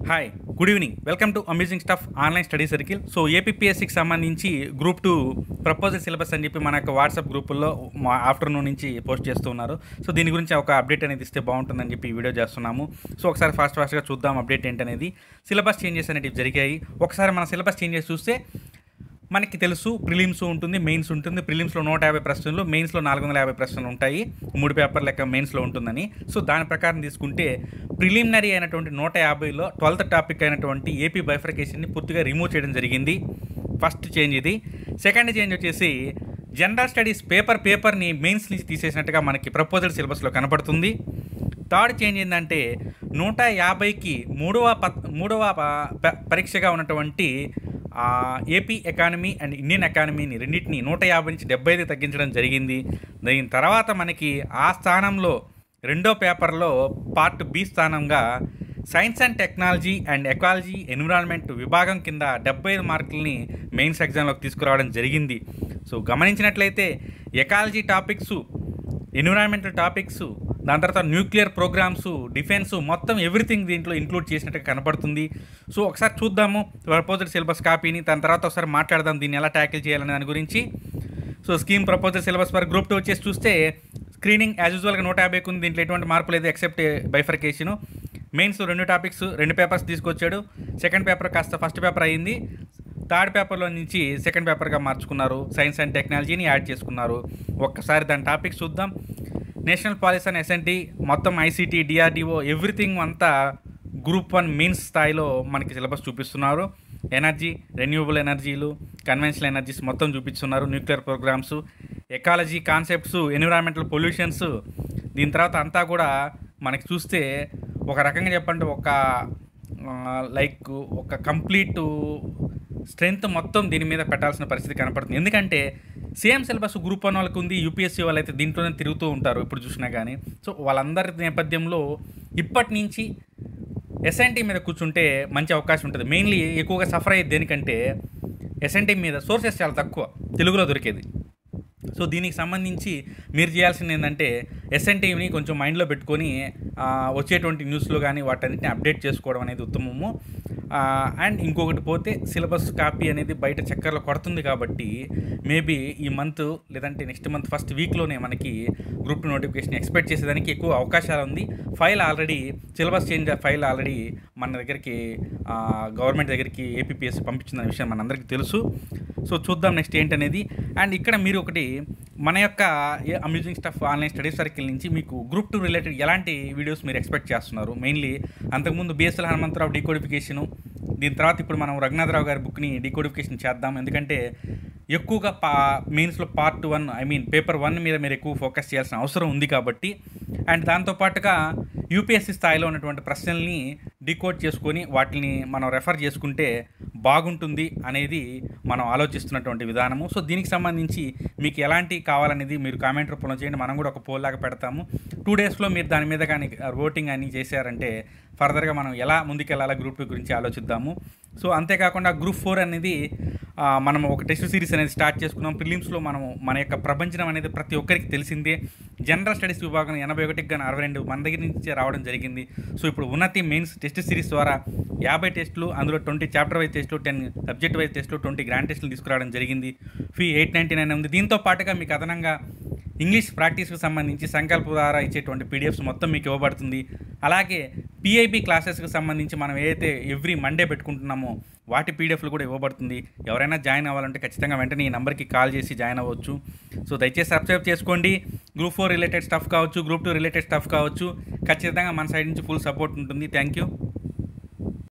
hi good evening welcome to amazing stuff online study circle so ఏపీఎస్సికి సంబంధించి group two proposal syllabus అని చెప్పి మన యొక్క వాట్సాప్ గ్రూపుల్లో మా ఆఫ్టర్నూన్ నుంచి పోస్ట్ చేస్తున్నారు సో దీని గురించి ఒక అప్డేట్ అనేది ఇస్తే బాగుంటుందని చెప్పి ఈ వీడియో చేస్తున్నాము సో ఒకసారి ఫాస్ట్ ఫాస్ట్గా చూద్దాం అప్డేట్ ఏంటనేది సిలబస్ చేంజెస్ అనేవి జరిగాయి ఒకసారి మన సిలబస్ చేంజెస్ చూస్తే మనకి తెలుసు ప్రిలిమ్స్ ఉంటుంది మెయిన్స్ ఉంటుంది ప్రిలిమ్స్లో నూట యాభై ప్రశ్నలు మెయిన్స్లో నాలుగు వందల యాభై ప్రశ్నలు ఉంటాయి మూడు పేపర్ లెక్క మెయిన్స్లో ఉంటుందని సో దాని ప్రకారం తీసుకుంటే ప్రిలిమినరీ అయినటువంటి నూట యాభైలో ట్వెల్త్ టాపిక్ అయినటువంటి ఏపీ బైఫర్కేషన్ని పూర్తిగా రిమూవ్ చేయడం జరిగింది ఫస్ట్ చేంజ్ ఇది సెకండ్ చేంజ్ వచ్చేసి జనరల్ స్టడీస్ పేపర్ పేపర్ని మెయిన్స్ నుంచి తీసేసినట్టుగా మనకి ప్రపోజల్ సిలబస్లో కనపడుతుంది థర్డ్ చేంజ్ ఏంటంటే నూట యాభైకి మూడవ ప మూడవ ప- ప- పరీక్షగా ఉన్నటువంటి ఆ, ఏపీ ఎకానమీ అండ్ ఇండియన్ ఎకానమీని రెండింటిని నూట యాభై నుంచి డెబ్బై ఐదు తగ్గించడం జరిగింది దీని తర్వాత మనకి ఆ స్థానంలో రెండో పేపర్లో పార్ట్ బి స్థానంగా science and technology and ecology environment విభాగం కింద డెబ్బై ఐదు మార్కుల్ని మెయిన్స్ ఎగ్జామ్లోకి తీసుకురావడం జరిగింది సో గమనించినట్లయితే ఎకాలజీ టాపిక్స్ ఎన్విరాన్మెంటల్ టాపిక్స్ దాని తర్వాత న్యూక్లియర్ ప్రోగ్రామ్స్ డిఫెన్స్ మొత్తం ఎవ్రీథింగ్ దీంట్లో ఇంక్లూడ్ చేసినట్టుగా కనపడుతుంది సో ఒకసారి చూద్దాము ప్రపోజల్ సిలబస్ కాపీని దాని తర్వాత ఒకసారి మాట్లాడదాం దీన్ని ఎలా ట్యాకిల్ చేయాలనే దాని గురించి so scheme proposal syllabus for group two వచ్చేసి చూస్తే స్క్రీనింగ్ యాజ్ యూజువల్గా నూట యాభైకి ఉంది దీంట్లో ఎటువంటి మార్పు లేదు ఎక్సెప్ట్ బైఫర్కేషను మెయిన్స్ రెండు టాపిక్స్ రెండు పేపర్స్ తీసుకొచ్చాడు సెకండ్ పేపర్ కాస్త ఫస్ట్ పేపర్ అయ్యింది థర్డ్ పేపర్లో నుంచి సెకండ్ పేపర్గా మార్చుకున్నారు సైన్స్ అండ్ టెక్నాలజీని యాడ్ చేసుకున్నారు ఒక్కసారి దాని టాపిక్ చూద్దాం నేషనల్ పాలసీ అండ్ ఎస్ఎన్టీ మొత్తం ఐసీటీ డిఆర్డిఓ ఎవ్రీథింగ్ అంతా గ్రూప్ వన్ మెయిన్స్ స్థాయిలో మనకి సిలబస్ చూపిస్తున్నారు ఎనర్జీ రెన్యూవబుల్ ఎనర్జీలు కన్వెన్షనల్ ఎనర్జీస్ మొత్తం చూపిస్తున్నారు nuclear programmes ecology concepts environmental pollutions దీని తర్వాత అంతా కూడా మనకి చూస్తే ఒక రకంగా చెప్పండి ఒక లైక్ ఒక కంప్లీట్ స్ట్రెంగ్త్ మొత్తం దీని మీద పెట్టాల్సిన పరిస్థితి కనపడుతుంది ఎందుకంటే సేమ్ సిలబస్ గ్రూప్ వన్ వాళ్ళకి ఉంది యూపీఎస్సీ వాళ్ళు అయితే దీంట్లోనే తిరుగుతూ ఉంటారు ఇప్పుడు చూసినా కానీ సో వాళ్ళందరి నేపథ్యంలో ఇప్పటి నుంచి ఎస్ఎన్టీ మీద కూర్చుంటే మంచి అవకాశం ఉంటుంది మెయిన్లీ ఎక్కువగా సఫర్ అయ్యేది దేనికంటే ఎస్ఎన్టీ మీద సోర్సెస్ చాలా తక్కువ తెలుగులో దొరికేది సో దీనికి సంబంధించి మీరు చేయాల్సింది ఏంటంటే ఎస్ఎన్టీని కొంచెం మైండ్లో పెట్టుకొని ఆ, వచ్చేటువంటి న్యూస్లో కానీ వాటన్నిటిని అప్డేట్ చేసుకోవడం అనేది ఉత్తమము అండ్ ఇంకొకటి పోతే సిలబస్ కాపీ అనేది బయట చక్కర్లో కొడుతుంది కాబట్టి మేబీ ఈ మంత్ లేదంటే నెక్స్ట్ మంత్ ఫస్ట్ వీక్లోనే మనకి గ్రూప్ టూ నోటిఫికేషన్ ఎక్స్పెక్ట్ చేసేదానికి ఎక్కువ అవకాశాలు ఉంది file already syllabus change file already మన దగ్గరికి గవర్నమెంట్ దగ్గరికి ఏపీఎస్సి పంపించిన విషయం మనందరికీ తెలుసు సో చూద్దాం నెక్స్ట్ ఏంటనేది అండ్ ఇక్కడ మీరు ఒకటి మన యొక్క amusing stuff online study circle నుంచి మీకు గ్రూప్ టూ రిలేటెడ్ ఎలాంటి వీడియోస్ మీరు ఎక్స్పెక్ట్ చేస్తున్నారు మెయిన్లీ అంతకుముందు బిఎస్ఎల్ హనుమంతరావు డీకోడిఫికేషను దీని తర్వాత ఇప్పుడు మనం రఘునాథరావు గారి బుక్ని డీకోడిఫికేషన్ చేద్దాం ఎందుకంటే ఎక్కువగా పా మెయిన్స్లో part one I mean paper one మీద మీరు ఎక్కువ ఫోకస్ చేయాల్సిన అవసరం ఉంది కాబట్టి అండ్ దాంతోపాటుగా యూపీఎస్సీ స్థాయిలో ఉన్నటువంటి ప్రశ్నల్ని డీకోడ్ చేసుకొని వాటిని మనం రెఫర్ చేసుకుంటే బాగుంటుంది అనేది మనం ఆలోచిస్తున్నటువంటి విధానము సో దీనికి సంబంధించి మీకు ఎలాంటి కావాలనేది మీరు కామెంట్ రూపంలో చేయండి మనం కూడా ఒక పోల్ లాగా పెడతాము టూ డేస్లో మీరు దాని మీద కానీ ఓటింగ్ అని చేశారంటే ఫర్దర్గా మనం ఎలా ముందుకెళ్ళాలా గ్రూప్ టూ గురించి ఆలోచిద్దాము సో అంతేకాకుండా గ్రూప్ ఫోర్ అనేది ఆ, మనం ఒక టెస్ట్ సిరీస్ అనేది స్టార్ట్ చేసుకున్నాం ప్రిలిమ్స్లో మనం మన యొక్క ప్రపంచం అనేది ప్రతి ఒక్కరికి తెలిసిందే జనరల్ స్టడీస్ విభాగం ఎనభై ఒకటికి కానీ అరవై రెండు మన దగ్గర నుంచి రావడం జరిగింది సో ఇప్పుడు ఉన్నతి మెయిన్స్ టెస్ట్ సిరీస్ ద్వారా యాభై టెస్టులు అందులో ట్వంటీ చాప్టర్ వైజ్ టెస్టులు టెన్ సబ్జెక్ట్ వైజ్ టెస్టులు ట్వంటీ గ్రాండ్ టెస్టులు తీసుకురావడం జరిగింది ఫీ ఎయిట్ నైంటీ నైన్ ఉంది దీంతో పాటుగా మీకు అదనంగా ఇంగ్లీష్ ప్రాక్టీస్కి సంబంధించి సంకల్ప ద్వారా ఇచ్చేటువంటి పీడిఎఫ్స్ మొత్తం మీకు ఇవ్వబడుతుంది అలాగే పిఐబి క్లాసెస్కి సంబంధించి మనం ఏదైతే ఎవ్రీ మండే పెట్టుకుంటున్నామో వాటి పీడిఎఫ్లు కూడా ఇవ్వబడుతుంది ఎవరైనా జాయిన్ అవ్వాలంటే ఖచ్చితంగా వెంటనే ఈ నెంబర్కి కాల్ చేసి జాయిన్ అవ్వచ్చు సో దయచేసి సబ్స్క్రైబ్ చేసుకోండి గ్రూప్ ఫోర్ రిలేటెడ్ స్టఫ్ కావచ్చు గ్రూప్ టూ రిలేటెడ్ స్టఫ్ కావచ్చు ఖచ్చితంగా మన సైడ్ నుంచి ఫుల్ సపోర్ట్ ఉంటుంది థ్యాంక్ యూ